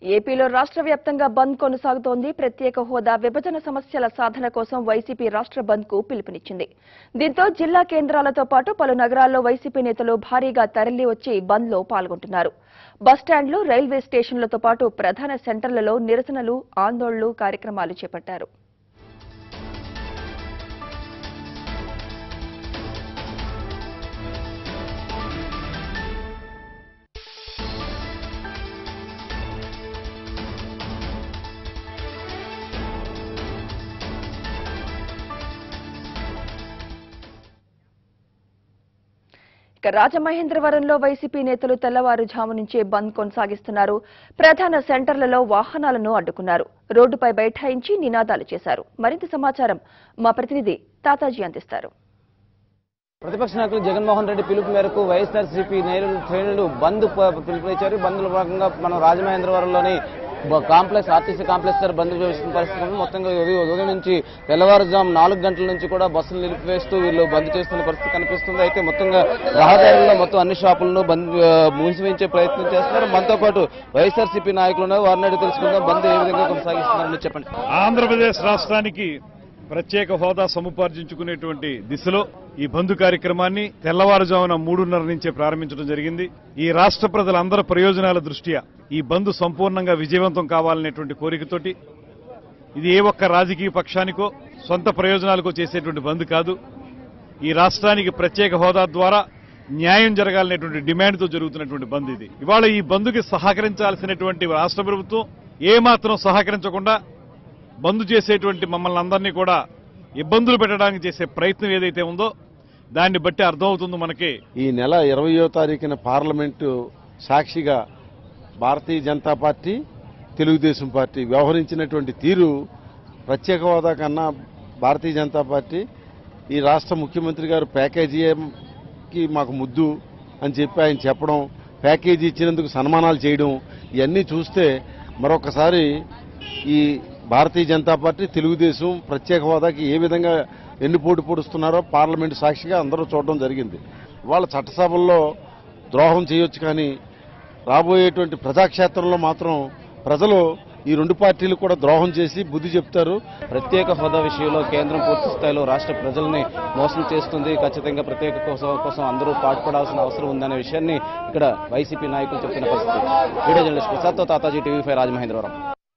ఏపీలో రాష్ట్ర వ్యాప్తంగా బంద్ కొనసాగుతోంది ప్రత్యేక హోదా విభజన సమస్యల సాధన కోసం వైసీపీ రాష్ట్ర బంద్ కు పిలుపునిచ్చింది దీంతో జిల్లా కేంద్రాలతో పాటు పలు నగరాల్లో వైసీపీ నేతలు భారీగా తరలి వచ్చి బంద్ లో పాల్గొంటున్నారు బస్టాండ్లు రైల్వే స్టేషన్లతో పాటు ప్రధాన సెంటర్లలో నిరసనలు ఆందోళనలు కార్యక్రమాలు చేపట్టారు ఇక రాజమహేంద్రవరంలో వైసీపీ నేతలు తెల్లవారుజాము నుంచే బంద్ కొనసాగిస్తున్నారు ప్రధాన సెంటర్లలో వాహనాలను అడ్డుకున్నారు రోడ్డుపై బైఠాయించి నినాదాలు చేశారు మరింత సమాచారం మా ప్రతినిధి తాతాజీ అందిస్తారు ప్రతిపక్ష నాయకులు జగన్మోహన్ రెడ్డి పిలుపు మేరకు వైఎస్ఆర్సీపీ నేరులు శ్రేణులు బంద్ ప- పిలుపునిచ్చారు ఈ బంద్లో భాగంగా మనం రాజమహేంద్రవరంలోని బ- కాంప్లెక్స్ ఆర్టీసీ కాంప్లెక్స్ దగ్గర బంద్ చేస్తున్న పరిస్థితి ఉంది. మొత్తంగా ఉదయం ఉదయం నుంచి తెల్లవారుజాము నాలుగు గంటల నుంచి కూడా బస్సులు నిలిపివేస్తూ వీళ్ళు బంద్ చేస్తున్న పరిస్థితి కనిపిస్తుంది అయితే మొత్తంగా రహదారుల్లో మొత్తం అన్ని షాపులను బంద్ ఆ, మూసివేయించే ప్రయత్నం చేస్తున్నారు మనతో పాటు వైఎస్ఆర్సీపీ నాయకులు ఉన్నారు వారిని అడిగి తెలుసుకుందాం బంద్ ఏ విధంగా కొనసాగిస్తున్నారని చెప్పండి ఆంధ్రప్రదేశ్ రాష్ట్రానికి ప్రత్యేక హోదా సముపార్జించుకునేటువంటి దిశలో ఈ బంధు కార్యక్రమాన్ని తెల్లవారుజామున మూడున్నర నుంచే ప్రారంభించడం జరిగింది ఈ రాష్ట్ర ప్రజలందరి ప్రయోజనాల దృష్ట్యా ఈ బంద్ సంపూర్ణంగా విజయవంతం కావాలనేటువంటి కోరికతోటి ఇది ఏ ఒక్క రాజకీయ పక్షానికో సొంత ప్రయోజనాలకో చేసేటువంటి బంద్ కాదు ఈ రాష్ట్రానికి ప్రత్యేక హోదా ద్వారా న్యాయం జరగాలనేటువంటి డిమాండ్తో జరుగుతున్నటువంటి బంద్ ఇది ఇవాళ ఈ బంద్కి సహకరించాల్సినటువంటి రాష్ట్ర ప్రభుత్వం ఏమాత్రం సహకరించకుండా బంద్ చేసేటువంటి మమ్మల్ని అందరినీ కూడా ఇబ్బందులు పెట్టడానికి చేసే ప్రయత్నం ఏదైతే ఉందో దాన్ని బట్టి అర్థమవుతుంది మనకి ఈ నెల ఇరవయో తారీఖున పార్లమెంటు సాక్షిగా భారతీయ జనతా పార్టీ తెలుగుదేశం పార్టీ వ్యవహరించినటువంటి తీరు ప్రత్యేక హోదా కన్నా భారతీయ జనతా పార్టీ ఈ రాష్ట్ర ముఖ్యమంత్రి గారు ప్యాకేజీకి మాకు ముద్దు అని చెప్పి ఆయన చెప్పడం ప్యాకేజీ ఇచ్చినందుకు సన్మానాలు చేయడం ఇవన్నీ చూస్తే మరొకసారి ఈ భారతీయ జనతా పార్టీ తెలుగుదేశం ప్రత్యేక హోదాకి ఏ విధంగా ఎన్నుపోటు పొడుస్తున్నారో పార్లమెంటు సాక్షిగా అందరూ చూడడం జరిగింది వాళ్ళ చట్టసభల్లో ద్రోహం చేయొచ్చు కానీ రాబోయేటువంటి ప్రజాక్షేత్రంలో మాత్రం ప్రజలు ఈ రెండు పార్టీలు కూడా ద్రోహం చేసి బుద్ధి చెప్తారు ప్రత్యేక హోదా విషయంలో కేంద్రం పూర్తి స్థాయిలో రాష్ట్ర ప్రజల్ని మోసం చేస్తుంది ఖచ్చితంగా ప్రత్యేక కోసం కోసం అందరూ పాటుపడాల్సిన అవసరం ఉందనే విషయాన్ని ఇక్కడ వైసీపీ నాయకులు చెప్తున్న పరిస్థితి వీడియో జర్నలిస్ట్ ప్రసాద్తో తాతాజీ టీవీ ఫైవ్ రాజమహేంద్రవరం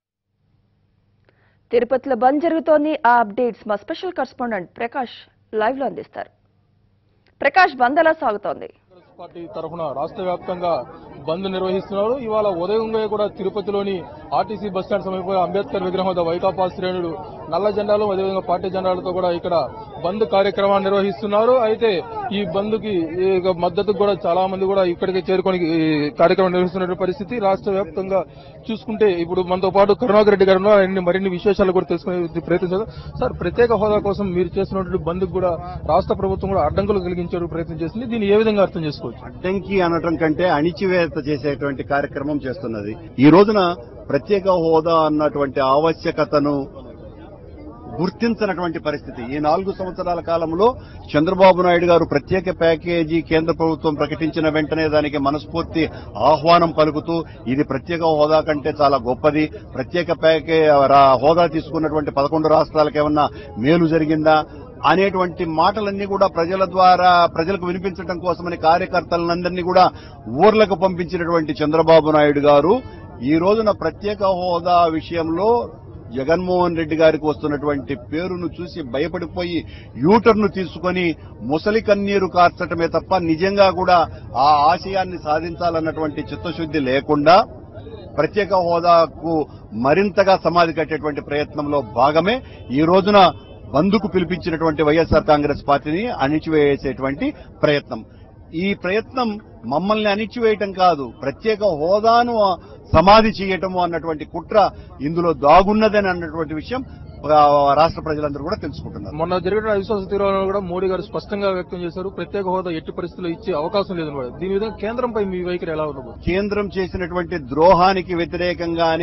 తిరుపతిలో బంద్ జరుగుతోంది ఆ అప్డేట్స్ మా స్పెషల్ కరెస్పాండెంట్ ప్రకాష్ లైవ్ లో అందిస్తారు ప్రకాష్ బంద్ ఎలా సాగుతోంది కాంగ్రెస్ పార్టీ తరఫున రాష్ట్ర వ్యాప్తంగా బంద్ నిర్వహిస్తున్నారు ఇవాళ ఉదయంగా కూడా తిరుపతిలోని ఆర్టీసీ బస్టాండ్ సమీపంలో అంబేద్కర్ విగ్రహం వద్ద వైకాపా శ్రేణులు నల్ల జెండాలు అదేవిధంగా పార్టీ జెండాలతో కూడా ఇక్కడ బంద్ కార్యక్రమాన్ని నిర్వహిస్తున్నారు అయితే ఈ బంద్ కి మద్దతు కూడా చాలా మంది కూడా ఇక్కడికి చేరుకొని ఈ కార్యక్రమం నిర్వహిస్తున్న పరిస్థితి రాష్ట్ర వ్యాప్తంగా చూసుకుంటే ఇప్పుడు మనతో పాటు కరుణాకర్ రెడ్డి గారు ఉన్నారు. ఆయన్ని మరిన్ని విశేషాలు కూడా తెలుసుకునే ప్రయత్నం చేద్దాం సార్ ప్రత్యేక హోదా కోసం మీరు చేస్తున్నటువంటి బంద్ కూడా రాష్ట్ర ప్రభుత్వం కూడా అడ్డంకులు కలిగించే ప్రయత్నం చేసింది దీన్ని ఏ విధంగా అర్థం చేసుకోవచ్చు అడ్డంకి అనటం కంటే అణిచివేత చేసేటువంటి కార్యక్రమం చేస్తున్నది ఈ రోజున ప్రత్యేక హోదా అన్నటువంటి ఆవశ్యకతను గుర్తించినటువంటి పరిస్థితి ఈ నాలుగు సంవత్సరాల కాలంలో చంద్రబాబు నాయుడు గారు ప్రత్యేక ప్యాకేజీ కేంద్ర ప్రభుత్వం ప్రకటించిన వెంటనే దానికి మనస్ఫూర్తి ఆహ్వానం పలుకుతూ ఇది ప్రత్యేక హోదా కంటే చాలా గొప్పది ప్రత్యేక ప్యాకే రా- హోదా తీసుకున్నటువంటి పదకొండు రాష్ట్రాలకు ఏమన్నా మేలు జరిగిందా అనేటువంటి మాటలన్నీ కూడా ప్రజల ద్వారా ప్రజలకు వినిపించడం కోసమని కార్యకర్తలందరినీ కూడా ఊర్లకు పంపించినటువంటి చంద్రబాబు నాయుడు గారు ఈ రోజున ప్రత్యేక హోదా విషయంలో జగన్మోహన్ రెడ్డి గారికి వస్తున్నటువంటి పేరును చూసి భయపడిపోయి యూటర్ను తీసుకొని ముసలి కన్నీరు కార్చటమే తప్ప నిజంగా కూడా ఆ ఆశయాన్ని సాధించాలన్నటువంటి చిత్తశుద్ధి లేకుండా ప్రత్యేక హోదాకు మరింతగా సమాధి కట్టేటువంటి ప్రయత్నంలో భాగమే ఈ రోజున బంద్కు పిలిపించినటువంటి వైఎస్ఆర్ కాంగ్రెస్ పార్టీని అణిచివేసేటువంటి ప్రయత్నం ఈ ప్రయత్నం మమ్మల్ని అణిచివేయటం కాదు ప్రత్యేక హోదాను సమాధి చేయటము అన్నటువంటి కుట్ర ఇందులో దాగున్నదని అన్నటువంటి విషయం ఆ, రాష్ట్ర ప్రజలందరూ కూడా తెలుసుకుంటున్నారు మొన్న జరిగిన అవిశ్వాస తీర్మానంలో కూడా మోడీ గారు స్పష్టంగా వ్యక్తం చేశారు ప్రత్యేక హోదా ఎట్టి పరిస్థితుల్లో ఇచ్చే అవకాశం లేదని కూడా దీని విధంగా కేంద్రంపై మీ వైఖరి ఎలా ఉండదు కేంద్రం చేసినటువంటి ద్రోహానికి వ్యతిరేకంగానే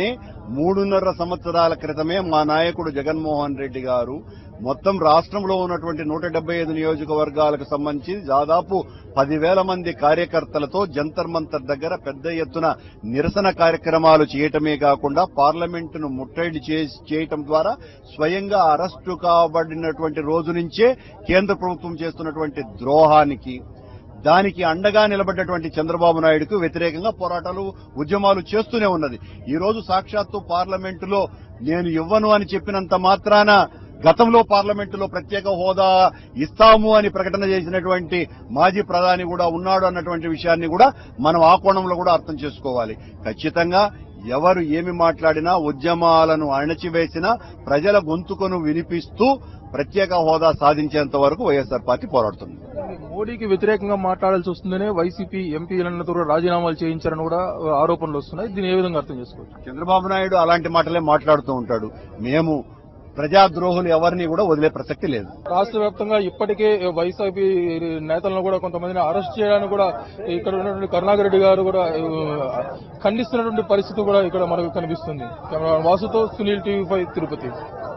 మూడున్నర సంవత్సరాల క్రితమే మా నాయకుడు జగన్మోహన్ రెడ్డి గారు మొత్తం రాష్ట్రంలో ఉన్నటువంటి నూట డెబ్బై ఐదు నియోజకవర్గాలకు సంబంధించి దాదాపు పదివేల మంది కార్యకర్తలతో జంతర్ మంతర్ దగ్గర పెద్ద ఎత్తున నిరసన కార్యక్రమాలు చేయటమే కాకుండా పార్లమెంటును ముట్టడి చేసి- చేయటం ద్వారా స్వయంగా అరెస్టు కాబడినటువంటి రోజు నుంచే కేంద్ర ప్రభుత్వం చేస్తున్నటువంటి ద్రోహానికి దానికి అండగా నిలబడ్డటువంటి చంద్రబాబు నాయుడుకు వ్యతిరేకంగా పోరాటాలు ఉద్యమాలు చేస్తూనే ఉన్నది ఈ రోజు సాక్షాత్తు పార్లమెంటులో నేను ఇవ్వను అని చెప్పినంత మాత్రాన గతంలో పార్లమెంటులో ప్రత్యేక హోదా ఇస్తాము అని ప్రకటన చేసినటువంటి మాజీ ప్రధాని కూడా ఉన్నాడు అన్నటువంటి విషయాన్ని కూడా మనం ఆ కోణంలో కూడా అర్థం చేసుకోవాలి ఖచ్చితంగా ఎవరు ఏమి మాట్లాడినా ఉద్యమాలను అణచివేసినా ప్రజల గొంతుకను వినిపిస్తూ ప్రత్యేక హోదా సాధించేంత వరకు వైఎస్ఆర్ పార్టీ పోరాడుతుంది మోడీకి వ్యతిరేకంగా మాట్లాడాల్సి వస్తుందనే వైసీపీ ఎంపీలందరితో కూడా రాజీనామాలు చేయించారని కూడా ఆరోపణలు వస్తున్నాయి దీన్ని ఏ విధంగా అర్థం చేసుకోవచ్చు చంద్రబాబు నాయుడు అలాంటి మాటలే మాట్లాడుతూ ఉంటాడు మేము ప్రజాద్రోహులు ఎవరిని కూడా వదిలే ప్రసక్తి లేదు రాష్ట్ర వ్యాప్తంగా ఇప్పటికే వైసీపీ నేతలను కూడా కొంతమందిని అరెస్ట్ చేయడానికి కూడా ఇక్కడ ఉన్నటువంటి కరుణాకర్ రెడ్డి గారు కూడా ఆ, ఖండిస్తున్నటువంటి పరిస్థితి కూడా ఇక్కడ మనకు కనిపిస్తుంది కెమెరా వాసుతో సునీల్ టీవీ ఫైవ్ తిరుపతి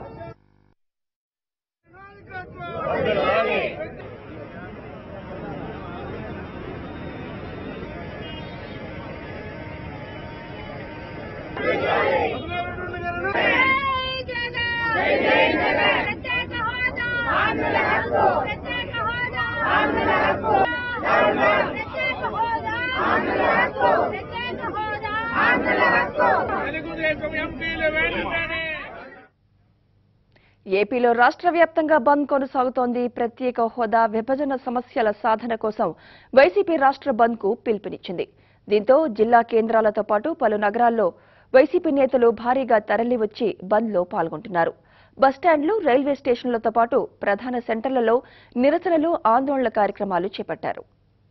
ప్రత్యేక హోదా ఆంధ్రుల హక్కు ప్రత్యేక హోదా ఆంధ్రుల హక్కు ప్రత్యేక హోదా ఆంధ్రుల హక్కు ప్రత్యేక హోదా ఆంధ్రుల హక్కు ఏపీలో రాష్ట్ర వ్యాప్తంగా బంద్ కొనసాగుతోంది ప్రత్యేక హోదా విభజన సమస్యల సాధన కోసం వైసీపీ రాష్ట్ర బంద్ కు పిలుపునిచ్చింది దీంతో జిల్లా కేంద్రాలతో పాటు పలు నగరాల్లో వైసీపీ నేతలు భారీగా తరలివచ్చి బంద్ లో పాల్గొంటున్నారు బస్టాండ్లు రైల్వే స్టేషన్లతో పాటు ప్రధాన సెంటర్లలో నిరసనలు ఆందోళన కార్యక్రమాలు చేపట్టారు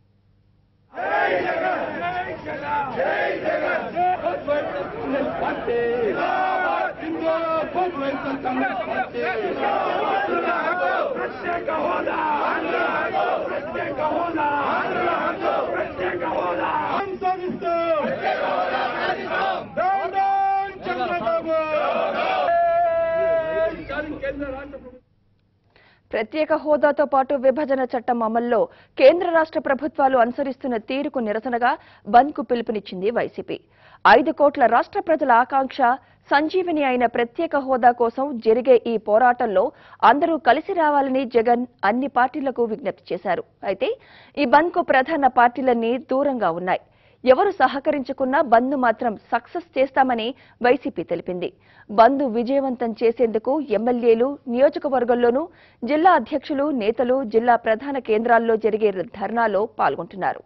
ప్రత్యేక హోదాతో పాటు విభజన చట్టం అమల్లో కేంద్ర రాష్ట్ర ప్రభుత్వాలు అనుసరిస్తున్న తీరుకు నిరసనగా బంద్ కు పిలుపునిచ్చింది వైసీపీ ఐదు కోట్ల రాష్ట్ర ప్రజల ఆకాంక్ష సంజీవిని అయిన ప్రత్యేక హోదా కోసం జరిగే ఈ పోరాటంలో అందరూ కలిసి రావాలని జగన్ అన్ని పార్టీలకు విజ్ఞప్తి చేశారు అయితే ఈ బంద్ కు ప్రధాన పార్టీలన్నీ దూరంగా ఉన్నాయి ఎవరు సహకరించుకున్నా బంద్ మాత్రం సక్సెస్ చేస్తామని వైసీపీ తెలిపింది బంద్ విజయవంతం చేసేందుకు ఎమ్మెల్యేలు నియోజకవర్గంలోనూ జిల్లా అధ్యక్షులు నేతలు జిల్లా ప్రధాన కేంద్రాల్లో జరిగే ధర్నాలో పాల్గొంటున్నారు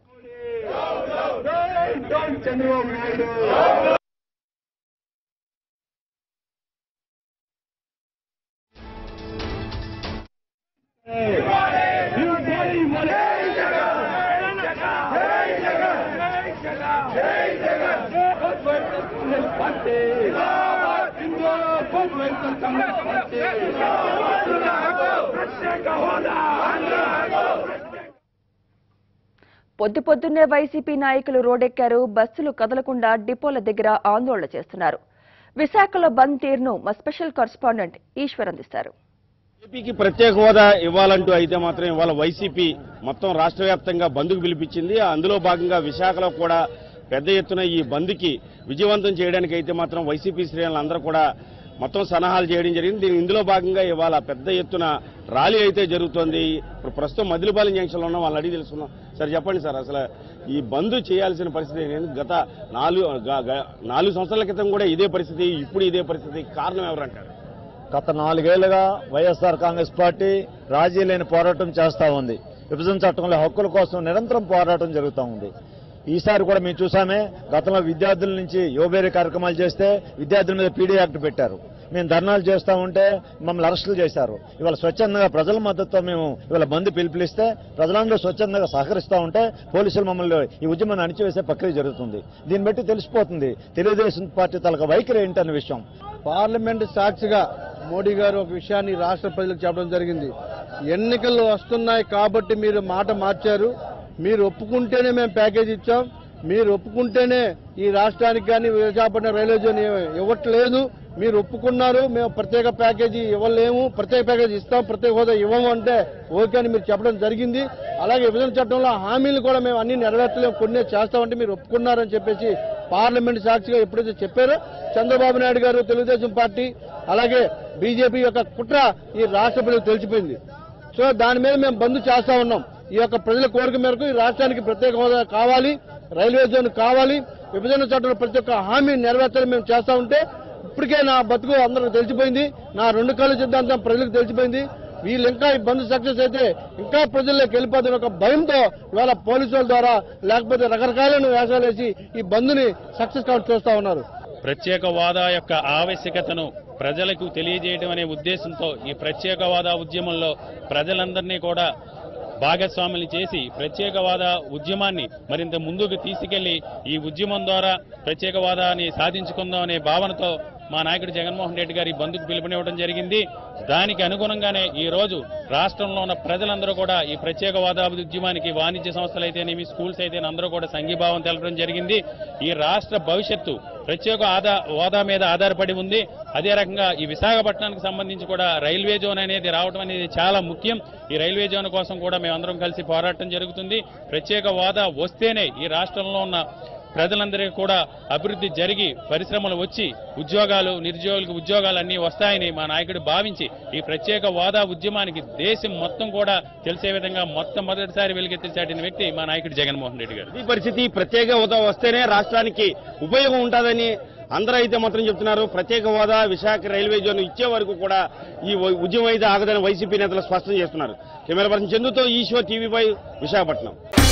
పొద్దు పొద్దున్నే వైసీపీ నాయకులు రోడ్డెక్కారు బస్సులు కదలకుండా డిపోల దగ్గర ఆందోళన చేస్తున్నారు విశాఖలో బంద్ తీరును మా స్పెషల్ కరస్పాండెంట్ ఈశ్వర్ అందిస్తారు ఏపీకి ప్రత్యేక హోదా ఇవ్వాలంటూ అయితే మాత్రం ఇవాళ వైసీపీ మొత్తం రాష్ట్ర వ్యాప్తంగా బంద్కు పిలిపించింది అందులో భాగంగా విశాఖలో కూడా పెద్ద ఎత్తున ఈ బంద్కి విజయవంతం చేయడానికి అయితే మాత్రం వైసీపీ శ్రేణులు అందరూ కూడా మొత్తం సన్నాహాలు చేయడం జరిగింది దీని ఇందులో భాగంగా ఇవాళ పెద్ద ఎత్తున ర్యాలీ అయితే జరుగుతోంది ఇప్పుడు ప్రస్తుతం మదిలిపాలెం జంక్షన్లో ఉన్నాం వాళ్ళని అడిగి తెలుసుకున్నాం సార్ చెప్పండి సార్ అసలు ఈ బంద్ చేయాల్సిన పరిస్థితి ఏంటి? గత నాలుగు గ- గ- నాలుగు సంవత్సరాల క్రితం కూడా ఇదే పరిస్థితి ఇప్పుడు ఇదే పరిస్థితి కారణం ఎవరంటారు గత నాలుగేళ్లుగా వైఎస్ఆర్ కాంగ్రెస్ పార్టీ రాజీ లేని పోరాటం చేస్తా ఉంది విభజన చట్టంలో హక్కుల కోసం నిరంతరం పోరాటం జరుగుతూ ఉంది ఈసారి కూడా మేము చూసామే గతంలో విద్యార్థుల నుంచి యువబేరీ కార్యక్రమాలు చేస్తే విద్యార్థుల మీద పీడీ యాక్ట్ పెట్టారు మేము ధర్నాలు చేస్తా ఉంటే మమ్మల్ని అరెస్టులు చేశారు ఇవాళ స్వచ్ఛందంగా ప్రజల మద్దతుతో మేము ఇవాళ బంద్ పిలుపులిస్తే ప్రజలందరూ స్వచ్ఛందంగా సహకరిస్తా ఉంటే పోలీసులు మమ్మల్ని ఈ ఉద్యమాన్ని అణిచివేసే ప్రక్రియ జరుగుతుంది దీన్ని బట్టి తెలిసిపోతుంది తెలుగుదేశం పార్టీ తలక వైఖరి ఏంటన్న విషయం పార్లమెంట్ సాక్షిగా మోడీ గారు ఒక విషయాన్ని రాష్ట్ర ప్రజలకు చెప్పడం జరిగింది ఎన్నికలు వస్తున్నాయి కాబట్టి మీరు మాట మార్చారు మీరు ఒప్పుకుంటేనే మేము ప్యాకేజ్ ఇచ్చాం మీరు ఒప్పుకుంటేనే ఈ రాష్ట్రానికి కానీ విశాఖపట్నం రైల్వే జోన్ ఇవ్వ- ఇవ్వట్లేదు మీరు ఒప్పుకున్నారు మేము ప్రత్యేక ప్యాకేజీ ఇవ్వలేము ప్రత్యేక ప్యాకేజీ ఇస్తాం ప్రత్యేక హోదా ఇవ్వము అంటే ఓకే అని మీరు చెప్పడం జరిగింది అలాగే విభజన చట్టంలో హామీలు కూడా మేము అన్ని నెరవేర్చలేము కొన్ని చేస్తామంటే మీరు ఒప్పుకున్నారని చెప్పేసి పార్లమెంట్ సాక్షిగా ఎప్పుడైతే చెప్పారో చంద్రబాబు నాయుడు గారు తెలుగుదేశం పార్టీ అలాగే బీజేపీ యొక్క కుట్ర ఈ రాష్ట్ర ప్రజలకు తెలిసిపోయింది సో దాని మీద మేము బంద్ చేస్తా ఉన్నాం ఈ యొక్క ప్రజల కోరిక మేరకు ఈ రాష్ట్రానికి ప్రత్యేక హోదా కావాలి రైల్వే జోన్ కావాలి విభజన చట్టంలో ప్రతి ఒక్క హామీ నెరవేర్చాలని మేము చేస్తా ఉంటే ఇప్పటికే నా బతుకు అందరికి తెలిసిపోయింది నా రెండు కళ్ళు సిద్ధాంతం ప్రజలకు తెలిసిపోయింది వీళ్ళు ఇంకా ఈ బంద్ సక్సెస్ అయితే ఇంకా ప్రజల్లోకి వెళ్ళిపోతున్న ఒక భయంతో ఇవాళ పోలీసుల ద్వారా లేకపోతే రకరకాలైన వేషాలు వేసి ఈ బంద్ని సక్సెస్ కావడం చూస్తా ఉన్నారు ప్రత్యేక హోదా యొక్క ఆవశ్యకతను ప్రజలకు తెలియజేయడం అనే ఉద్దేశంతో ఈ ప్రత్యేక హోదా ఉద్యమంలో ప్రజలందరినీ కూడా భాగస్వాములు చేసి ప్రత్యేక హోదా ఉద్యమాన్ని మరింత ముందుకు తీసుకెళ్లి ఈ ఉద్యమం ద్వారా ప్రత్యేక హోదాని సాధించుకుందాం అనే భావనతో మా నాయకుడు జగన్మోహన్ రెడ్డి గారి బంధుకు పిలుపునివ్వడం జరిగింది దానికి అనుగుణంగానే ఈ రోజు రాష్ట్రంలో ఉన్న ప్రజలందరూ కూడా ఈ ప్రత్యేక హోదా ఉద్యమానికి వాణిజ్య సంస్థలు అయితేనేమి స్కూల్స్ అయితే అందరూ కూడా సంఘీభావం తెలపడం జరిగింది ఈ రాష్ట్ర భవిష్యత్తు ప్రత్యేక ఆదా హోదా మీద ఆధారపడి ఉంది అదే రకంగా ఈ విశాఖపట్నానికి సంబంధించి కూడా రైల్వే జోన్ అనేది రావడం అనేది చాలా ముఖ్యం ఈ రైల్వే జోన్ కోసం కూడా మేమందరం కలిసి పోరాటం జరుగుతుంది ప్రత్యేక హోదా వస్తేనే ఈ రాష్ట్రంలో ఉన్న ప్రజలందరికీ కూడా అభివృద్ధి జరిగి పరిశ్రమలు వచ్చి ఉద్యోగాలు నిరుద్యోగులకు ఉద్యోగాలు అన్నీ వస్తాయని మా నాయకుడు భావించి ఈ ప్రత్యేక హోదా ఉద్యమానికి దేశం మొత్తం కూడా తెలిసే విధంగా మొత్తం మొదటిసారి వెలుగెత్తి చాటిన వ్యక్తి మా నాయకుడు జగన్మోహన్ రెడ్డి గారు ఈ పరిస్థితి ప్రత్యేక హోదా వస్తేనే రాష్ట్రానికి ఉపయోగం ఉంటుందని అందరూ అయితే మాత్రం చెప్తున్నారు ప్రత్యేక హోదా విశాఖ రైల్వే జోన్ ఇచ్చే వరకు కూడా ఈ వ- ఉద్యమం అయితే ఆగదని వైసీపీ నేతలు స్పష్టం చేస్తున్నారు కెమెరా పర్సన్ చందుతో ఈశ్వర్ టీవీ పై విశాఖపట్నం